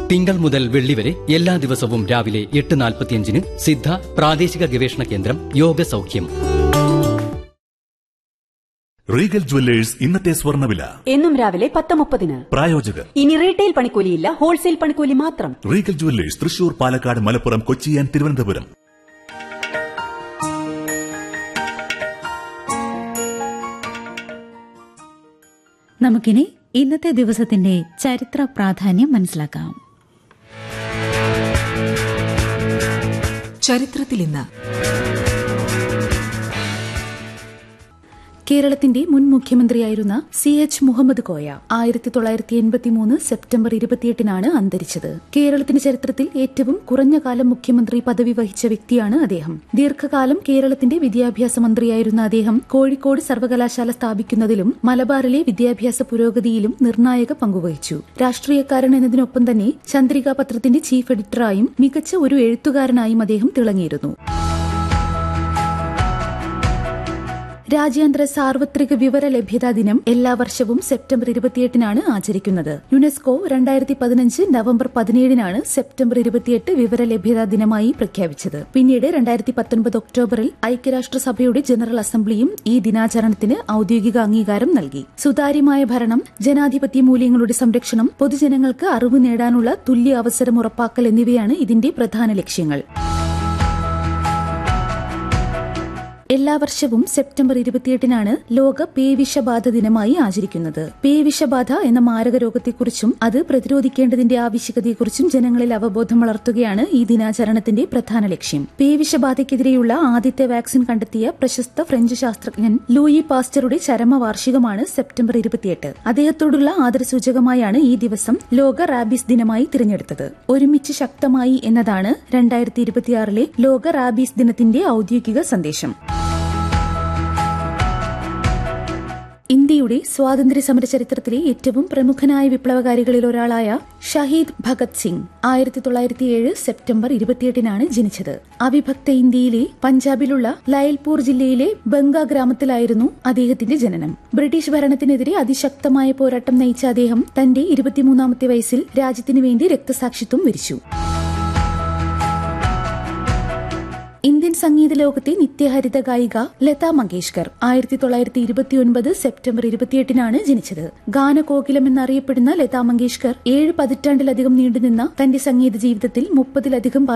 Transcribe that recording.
തിങ്കൾ മുതൽ വെള്ളി വരെ എല്ലാ ദിവസവും രാവിലെ എട്ട് നാൽപ്പത്തിയഞ്ചിന് സിദ്ധ പ്രാദേശിക ഗവേഷണ കേന്ദ്രം യോഗ സൗഖ്യം റീഗൽ ജുവല്ലേഴ്സ് ഇന്നത്തെ സ്വർണ്ണവില എന്നും രാവിലെ പത്ത് മുപ്പതിന് പ്രായോജകർ ഇനി റീറ്റെയിൽ പണിക്കൂലിയില്ല ഹോൾസെയിൽ പണിക്കൂലി മാത്രം Regal jewellers Thrissur Palakkad Malappuram Kochi and Thiruvananthapuram നമുക്കിനി ഇന്നത്തെ ദിവസത്തിന്റെ ചരിത്ര പ്രാധാന്യം മനസ്സിലാക്കാം ചരിത്രത്തിൽ ഇന്ന് കേരളത്തിന്റെ മുൻ മുഖ്യമന്ത്രിയായിരുന്ന സി എച്ച് മുഹമ്മദ് കോയ ആയിരത്തി തൊള്ളായിരത്തി എൺപത്തിമൂന്ന് സെപ്റ്റംബർ ഇരുപത്തിയെട്ടിനാണ് അന്തരിച്ചത് കേരളത്തിന്റെ ചരിത്രത്തിൽ ഏറ്റവും കുറഞ്ഞ കാലം മുഖ്യമന്ത്രി പദവി വഹിച്ച വ്യക്തിയാണ് അദ്ദേഹം ദീർഘകാലം കേരളത്തിന്റെ വിദ്യാഭ്യാസ മന്ത്രിയായിരുന്ന അദ്ദേഹം കോഴിക്കോട് സർവകലാശാല സ്ഥാപിക്കുന്നതിലും മലബാറിലെ വിദ്യാഭ്യാസ പുരോഗതിയിലും നിർണായക പങ്കുവഹിച്ചു രാഷ്ട്രീയക്കാരൻ എന്നതിനൊപ്പം തന്നെ ചന്ദ്രിക പത്രത്തിന്റെ ചീഫ് എഡിറ്ററായും മികച്ച ഒരു എഴുത്തുകാരനായും അദ്ദേഹം തിളങ്ങിയിരുന്നു രാജ്യാന്തര സാർവത്രിക വിവര ലഭ്യതാ ദിനം എല്ലാ വർഷവും സെപ്റ്റംബർ ഇരുപത്തിയെട്ടിനാണ് ആചരിക്കുന്നത് യുനെസ്കോ രണ്ടായിരത്തി പതിനഞ്ച് നവംബർ പതിനേഴിനാണ് സെപ്റ്റംബർ ഇരുപത്തിയെട്ട് വിവര ലഭ്യതാ ദിനമായി പ്രഖ്യാപിച്ചത് പിന്നീട് രണ്ടായിരത്തി പത്തൊൻപത് ഒക്ടോബറിൽ ഐക്യരാഷ്ട്രസഭയുടെ ജനറൽ അസംബ്ലിയും ഈ ദിനാചരണത്തിന് ഔദ്യോഗിക അംഗീകാരം നൽകി സുതാര്യമായ ഭരണം ജനാധിപത്യ മൂല്യങ്ങളുടെ സംരക്ഷണം പൊതുജനങ്ങൾക്ക് അറിവ് നേടാനുള്ള തുല്യ അവസരം ഉറപ്പാക്കൽ എന്നിവയാണ് ഇതിന്റെ പ്രധാന ലക്ഷ്യങ്ങൾ എല്ലാ വർഷവും സെപ്റ്റംബർ ഇരുപത്തിയെട്ടിനാണ് ലോക പേവിഷബാധ ദിനമായി ആചരിക്കുന്നത് പേവിഷബാധ എന്ന മാരക രോഗത്തെക്കുറിച്ചും അത് പ്രതിരോധിക്കേണ്ടതിന്റെ ആവശ്യകതയെക്കുറിച്ചും ജനങ്ങളിൽ അവബോധം വളർത്തുകയാണ് ഈ ദിനാചരണത്തിന്റെ പ്രധാന ലക്ഷ്യം പേവിഷബാധയ്ക്കെതിരെയുള്ള ആദ്യത്തെ വാക്സിൻ കണ്ടെത്തിയ പ്രശസ്ത ഫ്രഞ്ച് ശാസ്ത്രജ്ഞൻ ലൂയി പാസ്റ്ററുടെ ചരമവാർഷികമാണ് സെപ്റ്റംബർ ഇരുപത്തിയെട്ട് അദ്ദേഹത്തോടുള്ള ആദരസൂചകമായാണ് ഈ ദിവസം ലോക റാബീസ് ദിനമായി തിരഞ്ഞെടുത്തത് ഒരുമിച്ച് ശക്തമായി എന്നതാണ് രണ്ടായിരത്തി ഇരുപത്തിയാറിലെ ലോക റാബീസ് ദിനത്തിന്റെ ഔദ്യോഗിക സന്ദേശം ഇന്ത്യയുടെ സ്വാതന്ത്ര്യ സമര ചരിത്രത്തിലെ ഏറ്റവും പ്രമുഖനായ വിപ്ലവകാരികളിൽ ഒരാളായ ഷഹീദ് ഭഗത് സിംഗ് ആയിരത്തി തൊള്ളായിരത്തി ഏഴ് സെപ്റ്റംബർ ഇരുപത്തിയെട്ടിനാണ് ജനിച്ചത് അവിഭക്ത ഇന്ത്യയിലെ പഞ്ചാബിലുള്ള ലയൽപൂർ ജില്ലയിലെ ബംഗ ഗ്രാമത്തിലായിരുന്നു അദ്ദേഹത്തിന്റെ ജനനം ബ്രിട്ടീഷ് ഭരണത്തിനെതിരെ അതിശക്തമായ പോരാട്ടം നയിച്ച അദ്ദേഹം തന്റെ ഇരുപത്തിമൂന്നാമത്തെ വയസ്സിൽ രാജ്യത്തിനു വേണ്ടി രക്തസാക്ഷിത്വം വരിച്ചു ഇന്ത്യൻ സംഗീത ലോകത്തെ നിത്യഹരിത ഗായിക ലതാ മങ്കേഷ്കർ ആയിരത്തി തൊള്ളായിരത്തി ഇരുപത്തിയൊൻപത് സെപ്റ്റംബർ ഇരുപത്തിയെട്ടിനാണ് ജനിച്ചത് ഗാനകോകിലം എന്നറിയപ്പെടുന്ന ലതാ മങ്കേഷ്കർ ഏഴ് പതിറ്റാണ്ടിലധികം നീണ്ടുനിന്ന തന്റെ സംഗീത ജീവിതത്തിൽ മുപ്പതിലധികം